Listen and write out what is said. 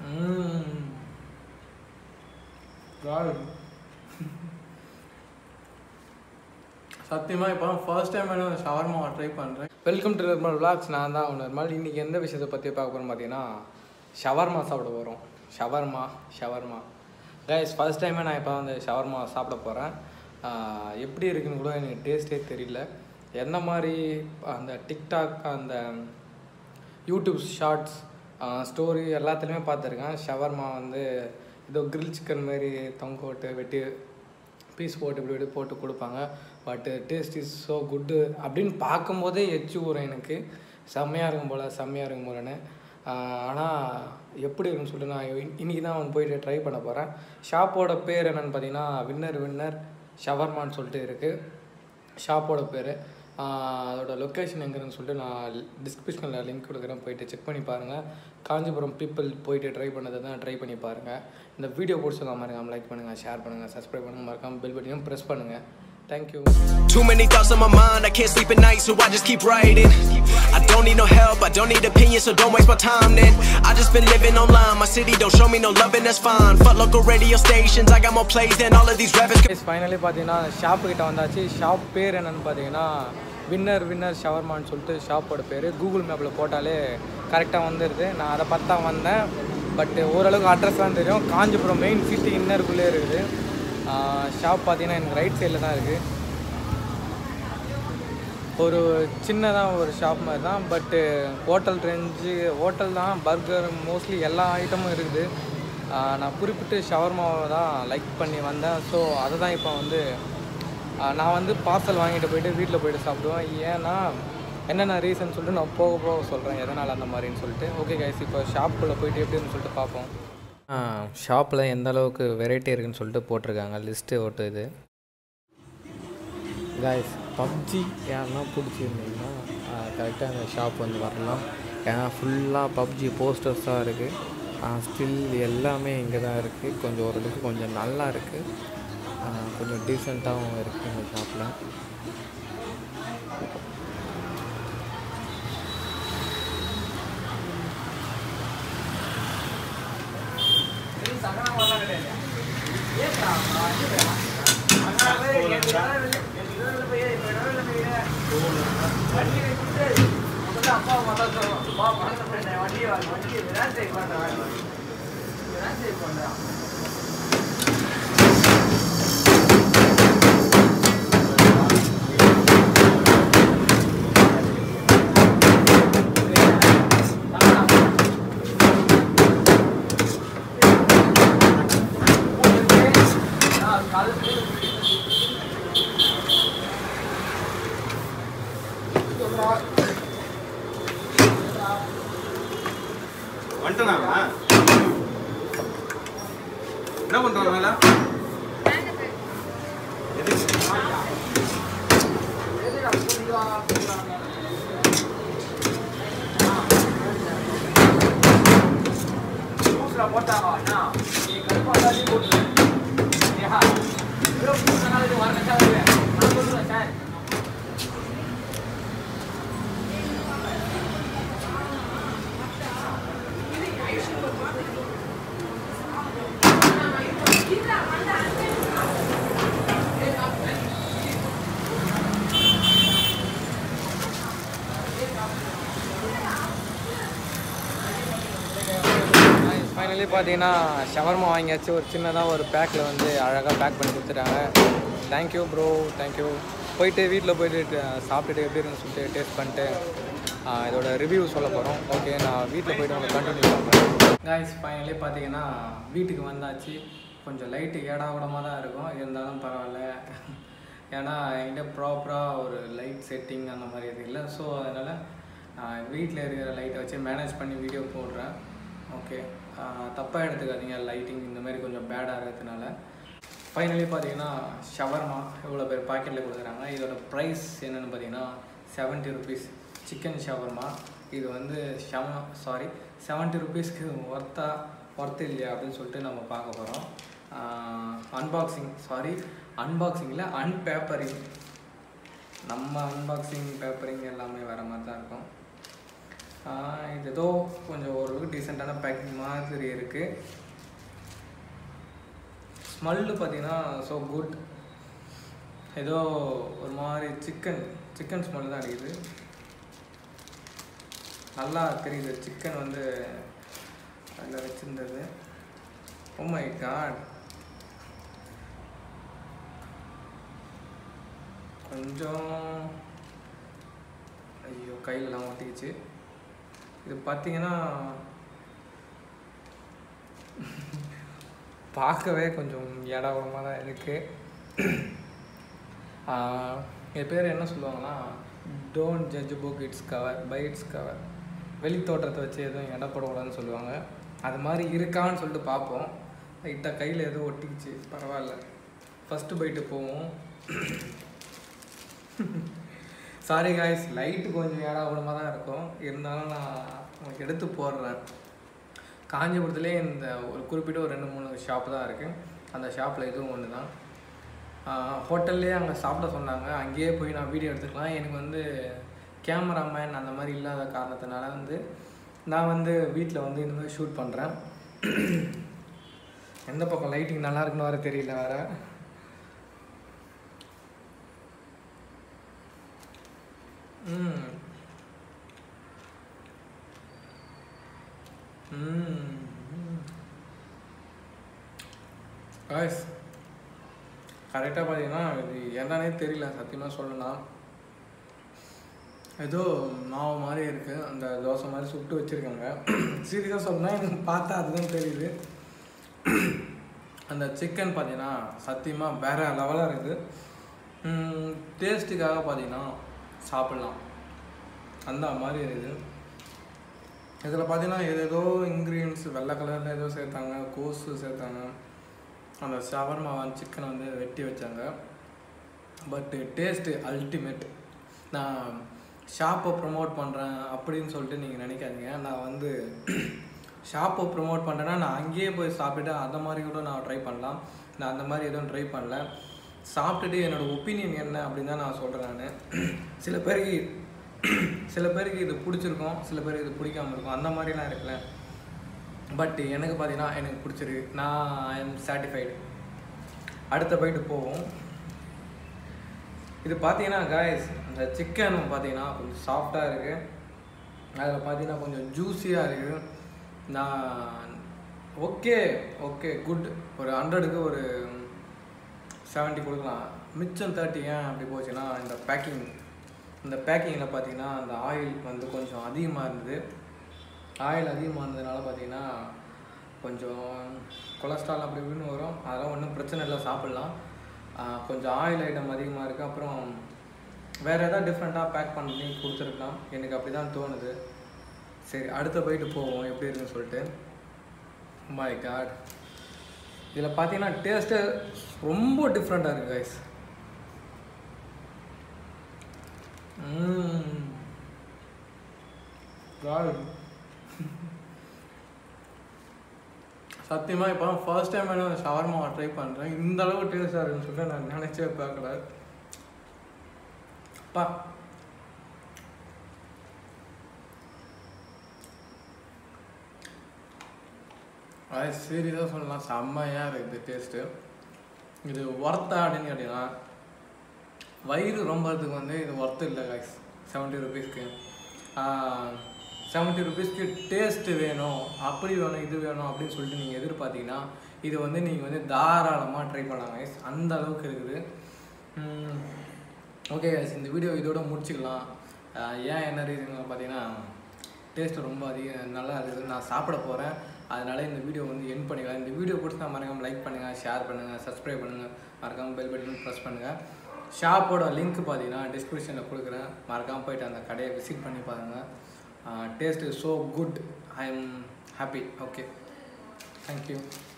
ம் God. சத்தியமாக இப்போ ஃபர்ஸ்ட் டைம் நான் ஷவர்மாவை ட்ரை பண்ணுறேன் வெல்கம் டு நிர்மல் விளாக்ஸ் நான் தான் நிர்மல் இன்றைக்கி எந்த விஷயத்தை பற்றி பார்க்க போகிறோம் பார்த்தீங்கன்னா ஷவர்மா சாப்பிட போகிறோம் ஷவர்மா ஷவர்மா கைஸ் ஃபர்ஸ்ட் டைமே நான் இப்போ வந்து ஷவர்மா சாப்பிட போகிறேன் எப்படி இருக்குன்னு கூட எனக்கு டேஸ்ட்டே தெரியல எந்த மாதிரி அந்த டிக்டாக் அந்த யூடியூப் ஷார்ட்ஸ் ஸ்டோரி எல்லாத்துலேயுமே பார்த்துருக்கேன் ஷவர்மா வந்து ஏதோ கிரில் சிக்கன் மாதிரி தொங்க விட்டு வெட்டி பீஸ் போட்டு இப்படி இப்படி போட்டு கொடுப்பாங்க பட்டு டேஸ்ட் இஸ் ஸோ குட்டு அப்படின்னு பார்க்கும்போதே எச்சு ஊறும் எனக்கு செம்மையாக இருக்கும் போல் செம்மையாக இருக்கும் போலன்னு ஆனால் எப்படி இருக்குன்னு சொல்லிட்டு நான் இன்- இன்னைக்கு தான் வந்து போயிட்டு ட்ரை பண்ண போகிறேன் ஷாப்போட பேர் என்னென்னு பார்த்தீங்கன்னா வின்னர் வின்னர் ஷவர்மான்னு சொல்லிட்டு இருக்குது ஷாப்போட பேர் அதோட லொக்கேஷன் எங்கன்னு சொல்லிட்டு நான் டிஸ்கிரிப்ஷனில் லிங்க் கொடுக்குறேன் போயிட்டு செக் பண்ணி பாருங்கள் காஞ்சிபுரம் பீப்புள் போயிட்டு ட்ரை பண்ணதை தான் ட்ரை பண்ணி பாருங்கள் இந்த வீடியோ பிடிச்சதா மறக்காம லைக் பண்ணுங்கள் ஷேர் பண்ணுங்கள் சப்ஸ்கிரைப் பண்ணுங்கள் மறக்காம பெல் பட்டனையும் ப்ரெஸ் பண்ணுங்கள் thank you Too many thoughts on my mind, I can't sleep at night, so I just keep writing. I don't need no help, I don't need opinions, so don't waste my time then. I just been living online, my city don't show me no love, and that's fine. Fuck local radio stations, I got more plays than all of these rappers. Guys finally பார்த்தீங்கன்னா shop கிட்ட வந்தாச்சு shop பேர் என்னன்னு பார்த்தீங்கன்னா winner winner ஷவர்மான்னு சொல்லிட்டு ஷாப்போட பேர் Google மேப்பில் போட்டாலே கரெக்டாக வந்துடுது நான் அதை பார்த்து தான் வந்தேன் பட் ஓரளவுக்கு அட்ரஸ்லாம் தெரியும் காஞ்சிபுரம் மெயின் சிட்டி இன்னருக்குள்ளே இருக்குது ஷாப் பார்த்தீங்கன்னா எனக்கு ரைட் சைடில் தான் இருக்குது ஒரு சின்னதாக ஒரு ஷாப் மாதிரி தான் பட்டு ஹோட்டல் ரேஞ்சு ஹோட்டல் தான் பர்கர் மோஸ்ட்லி எல்லா ஐட்டமும் இருக்குது ஆஹ் நான் குறிப்பிட்டு ஷவர்மாவை தான் லைக் பண்ணி வந்தேன் ஸோ அதை தான் இப்போ வந்து ஆஹ் நான் வந்து பார்சல் வாங்கிட்டு போயிட்டு வீட்டில் போயிட்டு சாப்பிடுவேன் ஏன்னா என்னென்ன ரீசன் சொல்லிட்டு நான் போக போக சொல்கிறேன் எதனால் அந்த மாதிரின்னு சொல்லிட்டு ஓகே கைஸ் இப்போ ஷாப்புக்குள்ளே போயிட்டு எப்படின்னு சொல்லிட்டு பார்ப்போம் ஷாப்பில் எந்த அளவுக்கு வெரைட்டி இருக்குன்னு சொல்லிட்டு போட்டிருக்காங்க லிஸ்ட்டு ஓட்டு இது கைஸ் பப்ஜி யாருன்னா பிடிச்சிருந்தீங்கன்னா கரெக்டாக அந்த ஷாப் வந்து வரலாம் ஏன்னா ஃபுல்லாக பப்ஜி போஸ்டர்ஸாக இருக்குது ஸ்டில் எல்லாமே இங்கே தான் இருக்குது கொஞ்சம் ஓரளவுக்கு கொஞ்சம் நல்லா இருக்குது கொஞ்சம் டீசெண்டாகவும் இருக்குது இந்த ஷாப்பில் வந்துட்டானா என்ன பண்றான் மேல ஃபைனலி பார்த்தீங்கன்னா ஷவர்மா வாங்கியாச்சு ஒரு சின்னதாக ஒரு பேக்கில் வந்து அழகாக பேக் பண்ணி கொடுத்துட்டாங்க தேங்க்யூ ப்ரோ தேங்க்யூ போயிட்டு வீட்டில் போயிட்டு ட- சாப்பிட்டுட்டு எப்படி இருக்குன்னு சொல்லிட்டு டேஸ்ட் பண்ணிட்டு ஆ, இதோட ரிவ்யூ சொல்ல போகிறோம் ஓகே நான் வீட்டில் போயிட்டு உங்களுக்கு கண்டினியூ பண்ணுறேன் காய்ஸ் ஃபைனலி பார்த்தீங்கன்னா வீட்டுக்கு வந்தாச்சு கொஞ்சம் லைட்டு ஏடாகூடமாக தான் இருக்கும் இருந்தாலும் பரவாயில்ல ஏன்னா என்கிட்ட ப்ராப்பராக ஒரு லைட் செட்டிங் அந்த மாதிரி இது இல்லை ஸோ அதனால் வீட்டில் இருக்கிற லைட்டை வச்சு மேனேஜ் பண்ணி வீடியோ போடுறேன் ஓகே தப்பாக எடுத்துக்காதீங்க லைட்டிங் இந்த மாதிரி கொஞ்சம் பேடாக இருக்கிறதுனால ஃபைனலி பார்த்தீங்கன்னா ஷவர்மா இவ்வளோ பேர் பாக்கெட்டில் கொடுக்குறாங்க இதோட ப்ரைஸ் என்னென்னு பார்த்தீங்கன்னா செவன்ட்டி ருபீஸ் சிக்கன் ஷவர்மா இது வந்து ஷவ சாரி செவன்ட்டி ருபீஸ்க்கு ஒர்த்தா ஒர்த்து இல்லையா அப்படின்னு சொல்லிட்டு நம்ம பார்க்க போகிறோம் அன்பாக்சிங் சாரி அன்பாக்சிங்கில் அன்பேப்பரிங் நம்ம அன்பாக்சிங் பேப்பரிங் எல்லாமே வர மாதிரி தான் இருக்கும் ஆஹ் இது ஏதோ கொஞ்சம் ஒரு டீசெண்டான பேக்கிங் மாதிரி இருக்குது ஸ்மெல்லு பார்த்தீங்கன்னா ஸோ குட் ஏதோ ஒரு மாதிரி சிக்கன் சிக்கன் ஸ்மெல் தான் அடிக்குது நல்லா தெரியுது சிக்கன் வந்து அதில் வச்சுருந்தது ஓ மை காட் கொஞ்சம் ஐயோ கையிலலாம் ஒட்டிக்கிச்சு இது பார்த்தீங்கன்னா பார்க்கவே கொஞ்சம் இடவரமாக தான் இருக்குது இது பேர் என்ன சொல்லுவாங்கன்னா don't judge book its cover by its cover வெளி தோற்றத்தை வச்சு எதுவும் எடை போடக்கூடாதுன்னு சொல்லுவாங்க அது மாதிரி இருக்கான்னு சொல்லிட்டு பார்ப்போம் லைட்டாக கையில் ஏதோ ஒட்டிக்கிச்சு பரவாயில்ல ஃபஸ்ட்டு பைட்டு போவோம் சாரி காய்ஸ் லைட்டு கொஞ்சம் ஏடாகுடமாக தான் இருக்கும் இருந்தாலும் நான் உங்களுக்கு எடுத்து போடுறேன் காஞ்சிபுரத்துலேயே இந்த ஒரு குறிப்பிட்ட ஒரு ரெண்டு மூணு ஷாப் தான் இருக்குது அந்த ஷாப்பில் இதுவும் ஒன்று தான் ஹோட்டல்லே அங்கே சாப்பிட சொன்னாங்க அங்கேயே போய் நான் வீடியோ எடுத்துக்கலாம் எனக்கு வந்து கேமராமேன் அந்த மாதிரி இல்லாத காரணத்தினால வந்து நான் வந்து வீட்டில் வந்து இந்த மாதிரி ஷூட் பண்ணுறேன் எந்த பக்கம் லைட்டிங் நல்லா இருக்குன்னு வர தெரியல வேறு ம் ம் காய்ஸ் கரெக்டாக பார்த்தீங்கன்னா இது என்னன்னே தெரியல சத்தியமாக சொல்லலாம் ஏதோ மாவு மாதிரி இருக்குது அந்த தோசை மாதிரி சுட்டு வச்சுருக்காங்க சீரியஸாக சொல்லணும்னா எனக்கு பார்த்தா அதுதான் தெரியுது அந்த சிக்கன் பார்த்தீங்கன்னா சத்தியமாக வேறு லெவலாக இருக்குது டேஸ்ட்டுக்காக பார்த்தீங்கன்னா சாப்பிட்லாம் அந்த மாதிரி இருக்குது இதில் பார்த்தீங்கன்னா ஏதேதோ இன்க்ரீடியன்ஸ் வெள்ளை கலரில் ஏதோ சேர்த்தாங்க கோஸு சேர்த்தாங்க அந்த ஷவர்மா சிக்கனை வந்து வெட்டி வச்சாங்க பட்டு டேஸ்ட்டு அல்டிமேட் நான் ஷாப்பை ப்ரமோட் பண்ணுறேன் அப்படின்னு சொல்லிட்டு நீங்கள் நினைக்காதீங்க நான் வந்து ஷாப்பை ப்ரமோட் பண்ணுறேன்னா நான் அங்கேயே போய் சாப்பிட்டு அந்த மாதிரி கூட நான் ட்ரை பண்ணலாம் நான் அந்த மாதிரி எதுவும் ட்ரை பண்ணல சாப்பிட்டுட்டு என்னோடய ஒப்பீனியன் என்ன அப்படின்னு தான் நான் சொல்கிறேன் நான் சில பேருக்கு சில பேருக்கு இது பிடிச்சிருக்கும் சில பேருக்கு இது பிடிக்காம இருக்கும் அந்த மாதிரிலாம் இருக்குல்ல பட் எனக்கு பார்த்தீங்கன்னா எனக்கு பிடிச்சிருக்கு நான் ஐ எம் சாட்டிஸ்ஃபைடு அடுத்த பைட்டு போவோம் இது பார்த்தீங்கன்னா காய்ஸ் அந்த சிக்கன் பார்த்தீங்கன்னா கொஞ்சம் சாஃப்டாக இருக்குது அதில் பார்த்தீங்கன்னா கொஞ்சம் ஜூஸியாக இருக்குது நான் ஓகே ஓகே குட் ஒரு ஹண்ட்ரடுக்கு ஒரு செவன்ட்டி கொடுக்கலாம் மிச்சம் தேர்ட்டி ஏன் அப்படி போச்சுன்னா இந்த பேக்கிங் இந்த பேக்கிங்கில் பார்த்தீங்கன்னா அந்த ஆயில் வந்து கொஞ்சம் அதிகமாக இருந்தது ஆயில் அதிகமாக இருந்ததுனால பார்த்தீங்கன்னா கொஞ்சம் கொலஸ்ட்ரால் அப்படி இப்படின்னு வரும் அதெல்லாம் ஒன்றும் பிரச்சனை இல்லை சாப்பிட்லாம் ஆஹ் கொஞ்சம் ஆயில் ஐட்டம் அதிகமாக இருக்குது அப்புறம் வேறு எதாவது டிஃப்ரெண்ட்டாக பேக் பண்ணி கொடுத்துருக்கலாம் எனக்கு அப்படி தான் தோணுது சரி அடுத்த போயிட்டு போவோம் எப்படி இருக்குன்னு சொல்லிட்டு மை காட் இதில் பார்த்தீங்கன்னா டேஸ்ட்டு ரொம்ப டிஃப்ரெண்ட்டாக இருக்குது கைஸ் சத்தியமாக இப்போ ஃபர்ஸ்ட் டைம் நான் ஷவர்மா ட்ரை பண்ணுறேன் இந்த அளவுக்கு டேஸ்ட்டாக இருக்குன்னு சொல்லிட்டு நான் நினச்சே பார்க்கல பா அது சீரியஸாக சொல்லலாம் செம்மையாக இருக்குது டேஸ்ட்டு இது ஒர்த்தா அப்படின்னு கேட்டிங்கன்னா வயிறு ரொம்பறதுக்கு வந்து இது ஒர்த்து இல்லை கைஸ் செவன்ட்டி ருபீஸ்க்கு செவன்ட்டி ருபீஸ்க்கு டேஸ்ட்டு வேணும் அப்படி வேணும் இது வேணும் அப்படின்னு சொல்லிட்டு நீங்கள் எதிர்பார்த்தீங்கன்னா இது வந்து நீங்கள் வந்து தாராளமாக ட்ரை பண்ணலாம் கைஸ் அந்த அளவுக்கு இருக்குது ஓகே கைஸ் இந்த வீடியோ இதோட முடிச்சுக்கலாம் ஆஹ் ஏன் என்ன ரீசன் பார்த்தீங்கன்னா டேஸ்ட் ரொம்ப அதிக நல்லா இருக்குது நான் சாப்பிட போகிறேன் அதனால இந்த வீடியோ வந்து என் பண்ணிக்கலாம் இந்த வீடியோ பிடிச்சா மறக்காமல் லைக் பண்ணுங்கள் ஷேர் பண்ணுங்கள் சப்ஸ்கிரைப் பண்ணுங்கள் மறக்காமல் பெல் பட்டன் ப்ரெஸ் பண்ணுங்கள் ஷாப்போட லிங்க் பார்த்தீங்கன்னா டிஸ்கிரிப்ஷனில் கொடுக்குறேன் மறக்காமல் போயிட்டு அந்த கடையை விசிட் பண்ணி பாருங்கள் taste is so good I am happy okay thank you